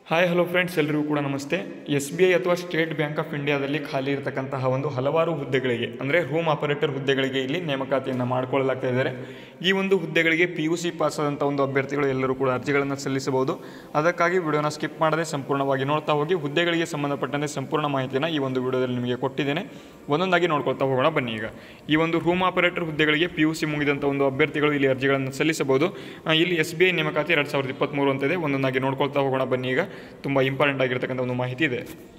hi hello friends ಎಲ್ರಿಗೂ ಕೂಡ ನಮಸ್ತೆ ಎಸ್ ಬಿ ಐ ಅಥವಾ ಸ್ಟೇಟ್ ಬ್ಯಾಂಕ್ ಆಫ್ ಇಂಡಿಯಾದಲ್ಲಿ ಖಾಲಿ ಇರತಕ್ಕಂತಹ ಒಂದು ಹಲವಾರು ಹುದ್ದೆಗಳಿಗೆ ಅಂದರೆ ರೂಮ್ ಆಪರೇಟರ್ ಹುದ್ದೆಗಳಿಗೆ ಇಲ್ಲಿ ನೇಮಕಾತಿಯನ್ನು ಮಾಡಿಕೊಳ್ಳಲಾಗ್ತಾ ಇದ್ದಾರೆ ಈ ಒಂದು ಹುದ್ದೆಗಳಿಗೆ ಪಿ ಯು ಸಿ ಪಾಸ್ ಆದಂಥ ಒಂದು ಅಭ್ಯರ್ಥಿಗಳು ಎಲ್ಲರೂ ಕೂಡ ಅರ್ಜಿಗಳನ್ನು ಸಲ್ಲಿಸಬಹುದು ಅದಕ್ಕಾಗಿ ವಿಡಿಯೋನ ಸ್ಕಿಪ್ ಮಾಡದೆ ಸಂಪೂರ್ಣವಾಗಿ ನೋಡ್ತಾ ಹೋಗಿ ಹುದ್ದೆಗಳಿಗೆ ಸಂಬಂಧಪಟ್ಟಂತೆ ಸಂಪೂರ್ಣ ಮಾಹಿತಿಯನ್ನು ಈ ಒಂದು ವಿಡಿಯೋದಲ್ಲಿ ನಿಮಗೆ ಕೊಟ್ಟಿದ್ದೇನೆ ಒಂದೊಂದಾಗಿ ನೋಡ್ಕೊಳ್ತಾ ಹೋಗೋಣ ಬನ್ನಿ ಈಗ ಈ ಒಂದು ರೂಮ್ ಆಪರೇಟರ್ ಹುದ್ದೆಗಳಿಗೆ ಪಿ ಯು ಸಿ ಮುಗಿದಂಥ ಒಂದು ಅಭ್ಯರ್ಥಿಗಳು ಇಲ್ಲಿ ಅರ್ಜಿಗಳನ್ನು ಸಲ್ಲಿಸಬಹುದು ಆ, ಇಲ್ಲಿ ಎಸ್ ಬಿ ಐ ನೇಮಕಾತಿ ಎರಡು ಸಾವಿರದ ಇಪ್ಪತ್ತ್ಮೂರು ಅಂತ ಇದೆ ಒಂದೊಂದಾಗಿ ನೋಡ್ಕೊಳ್ತಾ ಹೋಗೋಣ ಬನ್ನಿ ಈಗ ತುಂಬ ಇಂಪಾರ್ಟೆಂಟ್ ಆಗಿರ್ತಕ್ಕಂಥ ಒಂದು ಮಾಹಿತಿ ಇದೆ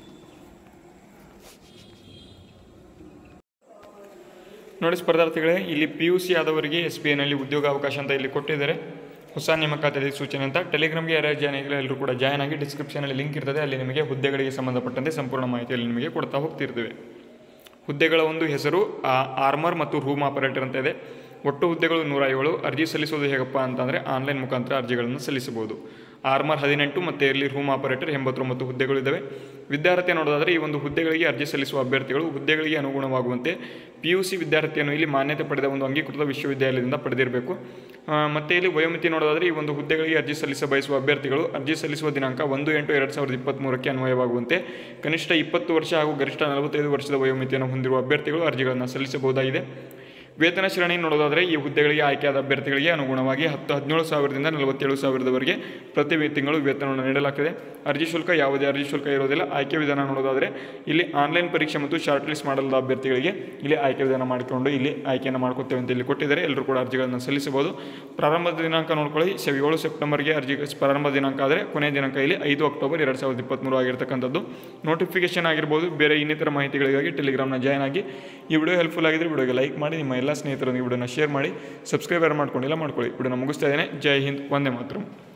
ನೋಡಿ ಸ್ಪರ್ಧಾರ್ಥಿಗಳೇ ಇಲ್ಲಿ ಪಿ ಯು ಸಿ ಆದವರಿಗೆ ಎಸ್ ಬಿ ಐನಲ್ಲಿ ಉದ್ಯೋಗಾವಕಾಶ ಅಂತ ಇಲ್ಲಿ ಕೊಟ್ಟಿದ್ದಾರೆ ಹೊಸ ನೇಮಕಾತಿ ಸೂಚನೆ ಅಂತ ಟೆಲಿಗ್ರಾಮ್ಗೆ ಯಾರ್ಯಾರು ಜಾಯ್ನ್ ಆಗಿಲ್ಲ ಎಲ್ಲರೂ ಕೂಡ ಜಾಯ್ನ್ ಆಗಿ ಡಿಸ್ಕ್ರಿಪ್ಷನಲ್ಲಿ ಲಿಂಕ್ ಇರ್ತದೆ ಅಲ್ಲಿ ನಿಮಗೆ ಹುದ್ದೆಗಳಿಗೆ ಸಂಬಂಧಪಟ್ಟಂತೆ ಸಂಪೂರ್ಣ ಮಾಹಿತಿಯಲ್ಲಿ ನಿಮಗೆ ಕೊಡ್ತಾ ಹೋಗ್ತಿರ್ತೇವೆ ಹುದ್ದೆಗಳ ಒಂದು ಹೆಸರು ಆ- ಆರ್ಮರ್ ಮತ್ತು ರೂಮ್ ಆಪರೇಟರ್ ಅಂತ ಇದೆ ಒಟ್ಟು ಹುದ್ದೆಗಳು ನೂರ ಏಳು ಅರ್ಜಿ ಸಲ್ಲಿಸೋದು ಹೇಗಪ್ಪ ಅಂತಂದರೆ ಆನ್ಲೈನ್ ಮುಖಾಂತರ ಅರ್ಜಿಗಳನ್ನು ಸಲ್ಲಿಸಬಹುದು ಆರ್ಮರ್ ಹದಿನೆಂಟು ಮತ್ತು ಇಲ್ಲಿ ರೂಮ್ ಆಪರೇಟರ್ ಎಂಬತ್ತೊಂಬತ್ತು ಹುದ್ದೆಗಳು ಇದ್ದಾವೆ ವಿದ್ಯಾರ್ಥಿ ನೋಡೋದಾದರೆ ಈ ಒಂದು ಹುದ್ದೆಗಳಿಗೆ ಅರ್ಜಿ ಸಲ್ಲಿಸುವ ಅಭ್ಯರ್ಥಿಗಳು ಹುದ್ದೆಗಳಿಗೆ ಅನುಗುಣವಾಗುವಂತೆ ಪಿ ಯು ಸಿ ವಿದ್ಯಾರ್ಥಿಯನ್ನು ಇಲ್ಲಿ ಮಾನ್ಯತೆ ಪಡೆದ ಒಂದು ಅಂಗೀಕೃತ ವಿಶ್ವವಿದ್ಯಾಲಯದಿಂದ ಪಡೆದಿರಬೇಕು ಆ, ಮತ್ತೆ ಇಲ್ಲಿ ವಯೋಮಿತಿ ನೋಡೋದಾದರೆ ಈ ಒಂದು ಹುದ್ದೆಗಳಿಗೆ ಅರ್ಜಿ ಸಲ್ಲಿಸ ಬಯಸುವ ಅಭ್ಯರ್ಥಿಗಳು ಅರ್ಜಿ ಸಲ್ಲಿಸುವ ದಿನಾಂಕ ಒಂದು ಎಂಟು ಎರಡು ಸಾವಿರದ ಇಪ್ಪತ್ತ್ಮೂರಕ್ಕೆ ಅನ್ವಯವಾಗುವಂತೆ ಕನಿಷ್ಠ ಇಪ್ಪತ್ತು ವರ್ಷ ಹಾಗೂ ಗರಿಷ್ಠ ನಲವತ್ತೈದು ವರ್ಷದ ವಯೋಮಿತಿಯನ್ನು ಹೊಂದಿರುವ ಅಭ್ಯರ್ಥಿಗಳು ಅರ್ಜಿಗಳನ್ನು ಸಲ್ಲಿಸಬಹುದಾಗಿದೆ ವೇತನ ಶ್ರೇಣಿ ನೋಡೋದಾದರೆ ಈ ಹುದ್ದೆಗಳಿಗೆ ಆಯ್ಕೆಯಾದ ಅಭ್ಯರ್ಥಿಗಳಿಗೆ ಅನುಗುಣವಾಗಿ ಹತ್ತು ಹದಿನೇಳು ಸಾವಿರದಿಂದ ನಲವತ್ತೇಳು ಸಾವಿರದವರೆಗೆ ಪ್ರತಿ ತಿಂಗಳು ವೇತನವನ್ನು ನೀಡಲಾಗ್ತದೆ ಅರ್ಜಿ ಶುಲ್ಕ ಯಾವುದೇ ಅರ್ಜಿ ಶುಲ್ಕ ಇರೋದಿಲ್ಲ ಆಯ್ಕೆ ವಿಧಾನ ನೋಡೋದಾದರೆ ಇಲ್ಲಿ ಆನ್ಲೈನ್ ಪರೀಕ್ಷೆ ಮತ್ತು ಶಾರ್ಟ್ ಲಿಸ್ಟ್ ಮಾಡಲಾದ ಅಭ್ಯರ್ಥಿಗಳಿಗೆ ಇಲ್ಲಿ ಆಯ್ಕೆ ವಿಧಾನ ಮಾಡಿಕೊಂಡು ಇಲ್ಲಿ ಆಯ್ಕೆಯನ್ನು ಮಾಡ್ಕೊತೇವೆ ಅಂತ ಇಲ್ಲಿ ಕೊಟ್ಟಿದ್ದಾರೆ ಎಲ್ಲರೂ ಕೂಡ ಅರ್ಜಿಗಳನ್ನು ಸಲ್ಲಿಸಬಹುದು ಪ್ರಾರಂಭದ ದಿನಾಂಕ ನೋಡ್ಕೊಳ್ಳಿ ಸೆ- ಏಳು ಸೆಪ್ಟೆಂಬರ್ಗೆ ಅರ್ಜಿ ಪ್ರಾರಂಭ ದಿನಾಂಕ ಆದರೆ ಕೊನೆಯ ದಿನಾಂಕ ಇಲ್ಲಿ ಐದು ಅಕ್ಟೋಬರ್ ಎರಡು ಸಾವಿರದ ಇಪ್ಪತ್ತ್ಮೂರು ಆಗಿರ್ತಕ್ಕಂಥದ್ದು ನೋಟಿಫಿಕೇಶನ್ ಆಗಿರ್ಬೋದು ಬೇರೆ ಇನ್ನಿತರ ಮಾಹಿತಿಗಳಿಗಾಗಿ ಟೆಲಿಗ್ರಾಮ್ನ ಜಾಯ್ನ್ ಆಗಿ ಈ ವಿಡಿಯೋ ಹೆಲ್ಪ್ಫುಲ್ ಆಗಿದ್ರೆ ವಿಡಿಯೋಗೆ ಲೈಕ್ ಮಾಡಿ ನಿಮ್ಮ ಎಲ್ಲ ಸ್ನೇಹಿತರೊಂದಿಗೆ ವಿಡಿಯೋನ ಶೇರ್ ಮಾಡಿ ಸಬ್ಸ್ಕ್ರೈಬರ್ ಮಾಡ್ಕೊಂಡಿಲ್ಲ ಮಾಡ್ಕೊಳ್ಳಿ ವಿಡಿಯೋನ ಮುಗಿಸ್ತಾ ಇದ್ದೇನೆ ಜೈ ಹಿಂದ್ ವಂದೇ ಮಾತರಂ